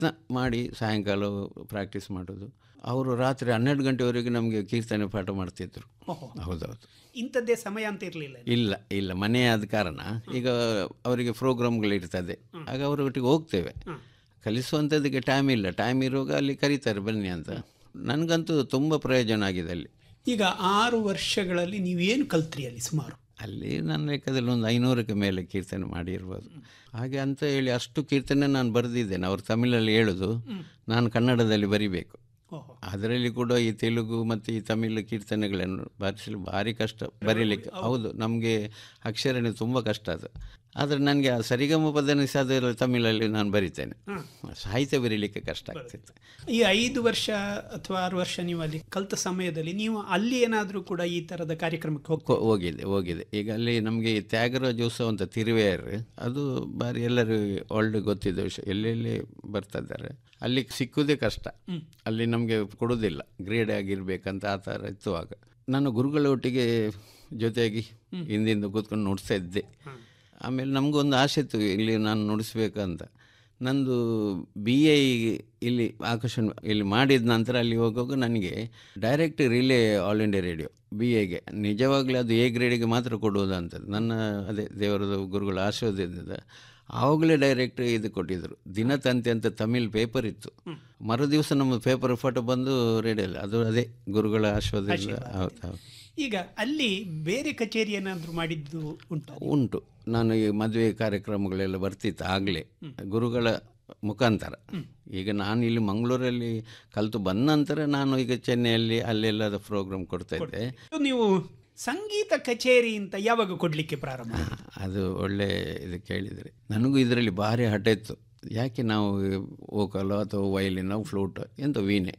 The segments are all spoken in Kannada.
ಪ್ರಯತ್ನ ಮಾಡಿ ಸಾಯಂಕಾಲ ಪ್ರಾಕ್ಟೀಸ್ ಮಾಡೋದು ಅವರು ರಾತ್ರಿ ಹನ್ನೆರಡು ಗಂಟೆವರೆಗೆ ನಮಗೆ ಕೀರ್ತನೆ ಪಾಠ ಮಾಡ್ತಿದ್ರು ಓಹೋ ಹೌದೌದು ಇಂಥದ್ದೇ ಸಮಯ ಅಂತ ಇರಲಿಲ್ಲ ಇಲ್ಲ ಇಲ್ಲ ಮನೆ ಆದ ಕಾರಣ ಈಗ ಅವರಿಗೆ ಪ್ರೋಗ್ರಾಮ್ಗಳಿರ್ತದೆ ಆಗ ಅವರೊಟ್ಟಿಗೆ ಹೋಗ್ತೇವೆ ಕಲಿಸುವಂಥದ್ದಕ್ಕೆ ಟೈಮ್ ಇಲ್ಲ ಟೈಮ್ ಇರುವಾಗ ಅಲ್ಲಿ ಕರೀತಾರೆ ಬನ್ನಿ ಅಂತ ನನಗಂತೂ ತುಂಬ ಪ್ರಯೋಜನ ಆಗಿದೆ ಅಲ್ಲಿ ಈಗ ಆರು ವರ್ಷಗಳಲ್ಲಿ ನೀವೇನು ಕಲ್ತ್ರಿ ಅಲ್ಲಿ ಸುಮಾರು ಅಲ್ಲಿ ನನ್ನ ಲೆಕ್ಕದಲ್ಲಿ ಒಂದು ಐನೂರಕ್ಕೆ ಮೇಲೆ ಕೀರ್ತನೆ ಮಾಡಿರ್ಬೋದು ಹಾಗೆ ಅಂತ ಹೇಳಿ ಅಷ್ಟು ಕೀರ್ತನೆ ನಾನು ಬರೆದಿದ್ದೇನೆ ಅವರು ತಮಿಳಲ್ಲಿ ಹೇಳೋದು ನಾನು ಕನ್ನಡದಲ್ಲಿ ಬರಿಬೇಕು ಓಹೋ ಅದರಲ್ಲಿ ಕೂಡ ಈ ತೆಲುಗು ಮತ್ತು ಈ ತಮಿಳು ಕೀರ್ತನೆಗಳನ್ನು ಬರೆಸಲು ಭಾರಿ ಕಷ್ಟ ಬರೀಲಿಕ್ಕೆ ಹೌದು ನಮಗೆ ಅಕ್ಷರನೇ ತುಂಬ ಕಷ್ಟ ಅದು ಆದರೆ ನನಗೆ ಆ ಸರಿಗಮ ಪದನಿಸ ಅದರ ತಮಿಳಲ್ಲಿ ನಾನು ಬರಿತೇನೆ ಸಾಹಿತ್ಯ ಬರೀಲಿಕ್ಕೆ ಕಷ್ಟ ಆಗ್ತಿತ್ತು ಈ ಐದು ವರ್ಷ ಅಥವಾ ಆರು ವರ್ಷ ನೀವು ಅಲ್ಲಿ ಕಲ್ತ ಸಮಯದಲ್ಲಿ ನೀವು ಅಲ್ಲಿ ಏನಾದರೂ ಕೂಡ ಈ ಥರದ ಕಾರ್ಯಕ್ರಮಕ್ಕೆ ಹೋಗ್ಕೊ ಹೋ- ಹೋಗಿದೆ ಹೋಗಿದೆ ಈಗ ಅಲ್ಲಿ ನಮಗೆ ಈ ತ್ಯಾಗರಾಜೋತ್ಸವ ಅಂತ ತಿರುವೆಯರ್ ಅದು ಬಾರಿ ಎಲ್ಲರೂ ಒಳ್ಳೆ ಗೊತ್ತಿದ್ದ ವಿಷಯ ಎಲ್ಲೆಲ್ಲಿ ಬರ್ತಾ ಇದ್ದಾರೆ ಅಲ್ಲಿ ಸಿಕ್ಕುವುದೇ ಕಷ್ಟ ಅಲ್ಲಿ ನಮಗೆ ಕೊಡೋದಿಲ್ಲ ಗ್ರೇಡ್ ಆಗಿರ್ಬೇಕಂತ ಆ ಥರ ಇತ್ತು ಆಗ ನಾನು ಗುರುಗಳ ಒಟ್ಟಿಗೆ ಜೊತೆಯಾಗಿ ಹಿಂದಿಂದ ಕೂತ್ಕೊಂಡು ನುಡಿಸ್ತಾ ಇದ್ದೆ ಆಮೇಲೆ ನಮಗೊಂದು ಆಸೆ ಇತ್ತು ಇಲ್ಲಿ ನಾನು ನುಡಿಸ್ಬೇಕಂತ ನಂದು ಬಿ ಎ ಇಲ್ಲಿ ಆಕಾಶವಾಣಿ ಇಲ್ಲಿ ಮಾಡಿದ ನಂತರ ಅಲ್ಲಿ ಹೋಗುವಾಗ ನನಗೆ direct relay all India radio B ಎಗೆ ನಿಜವಾಗ್ಲೂ ಅದು ಎ ಗ್ರೇಡಿಗೆ ಮಾತ್ರ ಕೊಡುವುದಂತ ನನ್ನ ಅದೇ ದೇವರದ ಗುರುಗಳ ಆಶೀರ್ವಾದದಿಂದ ಆವಾಗಲೇ ಡೈರೆಕ್ಟ್ ಇದು ಕೊಟ್ಟಿದ್ದರು ದಿನತಂತೆ ಅಂತ ತಮಿಳ್ ಪೇಪರ್ ಇತ್ತು ಮರು ದಿವಸ ನಮ್ಮ ಪೇಪರ್ ಫೋಟೋ ಬಂದು ರೇಡಿಯೋಲ್ಲ ಅದು ಅದೇ ಗುರುಗಳ ಆಶೀರ್ವಾದದಿಂದ ಹೌದು ಹೌದು ಈಗ ಅಲ್ಲಿ ಬೇರೆ ಕಚೇರಿ ಏನಾದರೂ ಮಾಡಿದ್ದು ಉಂಟು ಉಂಟು ನಾನು ಈ ಮದುವೆ ಕಾರ್ಯಕ್ರಮಗಳೆಲ್ಲ ಬರ್ತಿತ್ತು ಆಗಲೇ ಗುರುಗಳ ಮುಖಾಂತರ ಈಗ ನಾನು ಇಲ್ಲಿ ಮಂಗಳೂರಲ್ಲಿ ಕಲಿತು ಬಂದ ನಂತರ ನಾನು ಈಗ ಚೆನ್ನೈಯಲ್ಲಿ ಅಲ್ಲೆಲ್ಲ ಪ್ರೋಗ್ರಾಮ್ ಕೊಡ್ತಾ ಇದ್ದೆ ನೀವು ಸಂಗೀತ ಕಚೇರಿ ಅಂತ ಯಾವಾಗ ಕೊಡಲಿಕ್ಕೆ ಪ್ರಾರಂಭ ಹಾ, ಅದು ಒಳ್ಳೆ ಇದು ಕೇಳಿದರೆ ನನಗೂ ಇದರಲ್ಲಿ ಭಾರಿ ಹಠ ಇತ್ತು ಯಾಕೆ ನಾವು ವೋಕಲೋ ಅಥವಾ ವಯಲಿನೋ ಫ್ಲೂಟ್ ಎಂತ ವೀಣೆ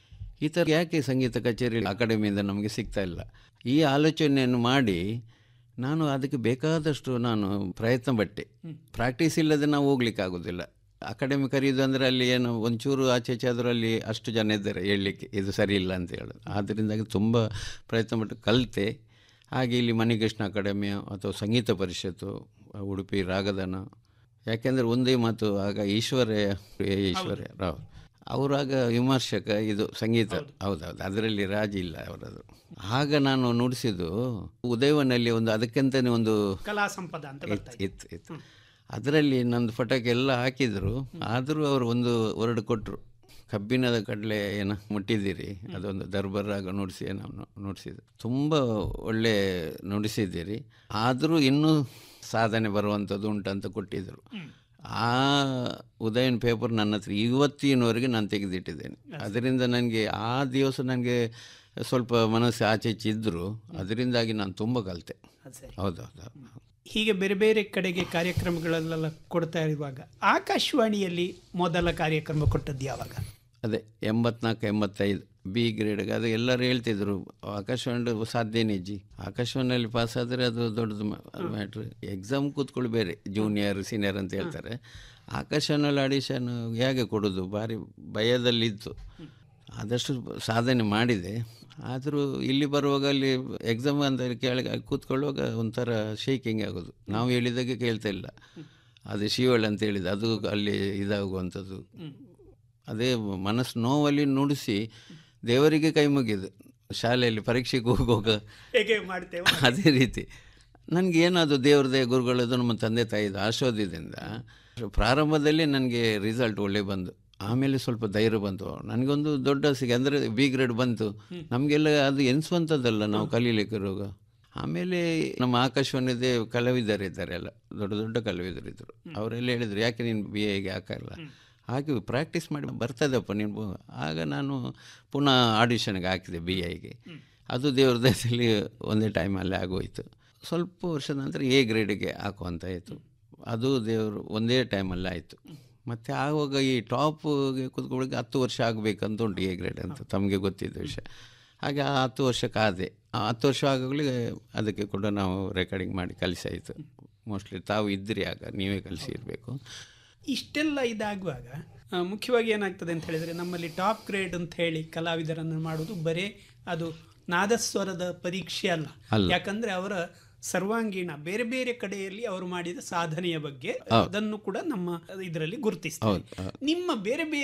ಈ ಥರ ಯಾಕೆ ಸಂಗೀತ ಕಚೇರಿ ಅಕಾಡೆಮಿಯಿಂದ ನಮಗೆ ಸಿಗ್ತಾ ಇಲ್ಲ ಈ ಆಲೋಚನೆಯನ್ನು ಮಾಡಿ ನಾನು ಅದಕ್ಕೆ ಬೇಕಾದಷ್ಟು ನಾನು ಪ್ರಯತ್ನ ಪಟ್ಟೆ ಪ್ರಾಕ್ಟೀಸ್ ಇಲ್ಲದೆ ನಾವು ಹೋಗ್ಲಿಕ್ಕೆ ಆಗೋದಿಲ್ಲ ಅಕಾಡೆಮಿ ಕರೆಯೋದು ಅಂದರೆ ಅಲ್ಲಿ ಏನು ಒಂಚೂರು ಆಚೆ ಈಚೆ ಆದರೂ ಅಲ್ಲಿ ಅಷ್ಟು ಜನ ಇದ್ದಾರೆ ಹೇಳಲಿಕ್ಕೆ ಇದು ಸರಿ ಇಲ್ಲ ಅಂತ ಹೇಳೋದು ಆದ್ದರಿಂದಾಗಿ ತುಂಬ ಪ್ರಯತ್ನ ಪಟ್ಟು ಕಲಿತೆ ಹಾಗೆ ಇಲ್ಲಿ ಮಣಿಕೃಷ್ಣ ಅಕಾಡೆಮಿ ಅಥವಾ ಸಂಗೀತ ಪರಿಷತ್ತು ಉಡುಪಿ ರಾಗದಾನ ಯಾಕೆಂದರೆ ಒಂದೇ ಮಾತು ಆಗ ಈಶ್ವರ್ಯ ಎ ಈಶ್ವರ್ಯ ರಾವ್ ಅವರಾಗ ವಿಮರ್ಶಕ ಇದು ಸಂಗೀತ ಹೌದೌದು ಅದರಲ್ಲಿ ರಾಜಿ ಇಲ್ಲ ಅವರದು ಆಗ ನಾನು ನುಡಿಸಿದ್ದು ಉದಯವನಲ್ಲಿ ಒಂದು ಅದಕ್ಕಿಂತಲೇ ಒಂದು ಕಲಾ ಸಂಪದ ಅಂತ ಬರ್ತಾ ಇತ್ತು ಇತ್ತು ಇತ್ತು ಅದರಲ್ಲಿ ನಂದು ಫಟಕ್ಕೆ ಎಲ್ಲ ಹಾಕಿದ್ರು ಆದರೂ ಅವರು ಒಂದು ವರ್ಡ್ ಕೊಟ್ಟರು ಕಬ್ಬಿಣದ ಕಡಲೆ ಏನೋ ಮುಟ್ಟಿದ್ದೀರಿ ಅದೊಂದು ದರ್ಬರಾಗ ನುಡಿಸಿ ಏನೋ ನುಡಿಸಿದ್ದು ತುಂಬ ಒಳ್ಳೆ ನುಡಿಸಿದ್ದೀರಿ ಆದರೂ ಇನ್ನೂ ಸಾಧನೆ ಬರುವಂಥದ್ದು ಉಂಟಂತ ಕೊಟ್ಟಿದ್ದರು ಆ ಉದಯನ್ ಪೇಪರ್ ನನ್ನ ಹತ್ರ ಇವತ್ತಿನವರೆಗೆ ನಾನು ತೆಗೆದಿಟ್ಟಿದ್ದೇನೆ ಅದರಿಂದ ನನಗೆ ಆ ದಿವಸ ನನಗೆ ಸ್ವಲ್ಪ ಮನಸ್ಸು ಆಚೆ ಈಚೆ ಇದ್ದರು ಅದರಿಂದಾಗಿ ನಾನು ತುಂಬ ಕಲಿತೆ ಅದು ಸರಿ ಹೌದೌದು ಹೀಗೆ ಬೇರೆ ಬೇರೆ ಕಡೆಗೆ ಕಾರ್ಯಕ್ರಮಗಳಲ್ಲೆಲ್ಲ ಕೊಡ್ತಾ ಇರುವಾಗ ಆಕಾಶವಾಣಿಯಲ್ಲಿ ಮೊದಲ ಕಾರ್ಯಕ್ರಮ ಕೊಟ್ಟದ್ದು ಯಾವಾಗ ಅದೇ ಎಂಬತ್ನಾಲ್ಕು ಎಂಬತ್ತೈದು ಬಿ ಗ್ರೇಡ್ಗೆ ಅದು ಎಲ್ಲರೂ ಹೇಳ್ತಿದ್ರು ಆಕಾಶವಾಣಿ ಸಾಧ್ಯನೇ ಜಿ ಆಕಾಶವಾಣಿಯಲ್ಲಿ ಪಾಸ್ ಆದರೆ ಅದು ದೊಡ್ಡದು ಮ್ಯಾಟ್ರ್ ಎಕ್ಸಾಮ್ ಕೂತ್ಕೊಳ್ಳಿ ಬೇರೆ ಜೂನಿಯರ್ ಸೀನಿಯರ್ ಅಂತ ಹೇಳ್ತಾರೆ ಆಕಾಶವಾಣಿಯಲ್ಲಿ ಆಡಿಷನ್ ಹೇಗೆ ಕೊಡೋದು ಭಾರಿ ಭಯದಲ್ಲಿತ್ತು ಆದಷ್ಟು ಸಾಧನೆ ಮಾಡಿದೆ ಆದರೂ ಇಲ್ಲಿ ಬರುವಾಗ ಅಲ್ಲಿ ಎಕ್ಸಾಮ್ ಅಂತ ಕೇಳಿ ಅಲ್ಲಿ ಕೂತ್ಕೊಳ್ಳುವಾಗ ಒಂಥರ ಶೇಕಿಂಗ್ ಆಗೋದು ನಾವು ಹೇಳಿದಾಗೆ ಕೇಳ್ತಾ ಇಲ್ಲ ಅದು ಶಿವಳ್ಳಿ ಅಂತ ಹೇಳಿದ ಅದು ಅಲ್ಲಿ ಇದಾಗುವಂಥದ್ದು ಅದೇ ಮನಸ್ಸು ನೋವಲ್ಲಿ ನುಡಿಸಿ ದೇವರಿಗೆ ಕೈ ಮುಗಿದು ಶಾಲೆಯಲ್ಲಿ ಪರೀಕ್ಷೆಗೆ ಹೋಗುವಾಗ ಹೇಗೆ ಮಾಡ್ತೇವೆ ಅದೇ ರೀತಿ ನನಗೆ ಏನದು ದೇವ್ರದೇ ಗುರುಗಳದು ನಮ್ಮ ತಂದೆ ತಾಯಿದು ಆಶೀರ್ವಾದದಿಂದ ಪ್ರಾರಂಭದಲ್ಲಿ ನನಗೆ ರಿಸಲ್ಟ್ ಒಳ್ಳೆ ಬಂದು ಆಮೇಲೆ ಸ್ವಲ್ಪ ಧೈರ್ಯ ಬಂತು ನನಗೊಂದು ದೊಡ್ಡ ಸಿಗೆ ಅಂದರೆ ಬಿ ಗ್ರೇಡ್ ಬಂತು ನಮಗೆಲ್ಲ ಅದು ಎನಿಸುವಂಥದ್ದಲ್ಲ ನಾವು ಕಲೀಲಿಕ್ಕೆ ಇರುವಾಗ ಆಮೇಲೆ ನಮ್ಮ ಆಕಾಶವಾಣಿದೇ ಕಲಾವಿದರಿದ್ದಾರೆ ಎಲ್ಲ ದೊಡ್ಡ ದೊಡ್ಡ ಕಲಾವಿದರಿದ್ದರು ಅವರೆಲ್ಲ ಹೇಳಿದರು ಯಾಕೆ ನೀನು ಬಿ ಎಗೆ ಹಾಕಲ್ಲ ಹಾಗೆ ಪ್ರಾಕ್ಟೀಸ್ ಮಾಡಿ ಬರ್ತದಪ್ಪ ನೀನು ಆಗ ನಾನು ಪುನಃ ಆಡಿಷನ್ಗೆ ಹಾಕಿದೆ ಬಿ ಐಗೆ ಅದು ದೇವ್ರ ದಯದಲ್ಲಿ ಒಂದೇ ಟೈಮಲ್ಲಿ ಆಗೋಯ್ತು ಸ್ವಲ್ಪ ವರ್ಷದ ನಂತರ ಎ ಗ್ರೇಡಿಗೆ ಹಾಕುವಂತ ಆಯಿತು ಅದು ದೇವರು ಒಂದೇ ಟೈಮಲ್ಲಿ ಆಯಿತು ಮತ್ತು ಆವಾಗ ಈ ಟಾಪ್ಗೆ ಕೂತ್ಕೊಳ್ಳೋಕೆ ಹತ್ತು ವರ್ಷ ಆಗಬೇಕಂತ ಉಂಟು ಎ ಗ್ರೇಡ್ ಅಂತ ತಮಗೆ ಗೊತ್ತಿದ್ದ ವಿಷಯ ಹಾಗೆ ಆ ಹತ್ತು ವರ್ಷ ಕಾದೆ ಆ ಹತ್ತು ವರ್ಷ ಆಗೋಗ್ಲಿ ಅದಕ್ಕೆ ಕೂಡ ನಾವು ರೆಕಾರ್ಡಿಂಗ್ ಮಾಡಿ ಕಲಿಸಾಯಿತು ಮೋಸ್ಟ್ಲಿ ತಾವು ಇದ್ದಿರಿ ಆಗ ನೀವೇ ಕಲಿಸಿ ಇರಬೇಕು ಇಷ್ಟೆಲ್ಲ ಇದಾಗುವಾಗ ಆ, ಮುಖ್ಯವಾಗಿ ಏನಾಗ್ತದೆ ಅಂತ ಹೇಳಿದರೆ ನಮ್ಮಲ್ಲಿ ಟಾಪ್ ಗ್ರೇಡ್ ಅಂತ ಹೇಳಿ ಕಲಾವಿದರನ್ನು ಮಾಡೋದು ಬರೇ ಅದು ನಾದಸ್ವರದ ಪರೀಕ್ಷೆ ಅಲ್ಲ ಅಲ್ಲ. ಯಾಕಂದ್ರೆ ಅವರ ಸರ್ವಾಂಗೀಣ ಬೇರೆ ಬೇರೆ ಕಡೆಯಲ್ಲಿ ಅವರು ಮಾಡಿದ ಸಾಧನೆಯ ಬಗ್ಗೆ ಅದನ್ನು ಕೂಡ ನಮ್ಮ ಇದರಲ್ಲಿ ಗುರುತಿಸ್ತಾರೆ ಹೌದು ಹೌದು. ನಿಮ್ಮ ಬೇರೆ ಬೇರೆ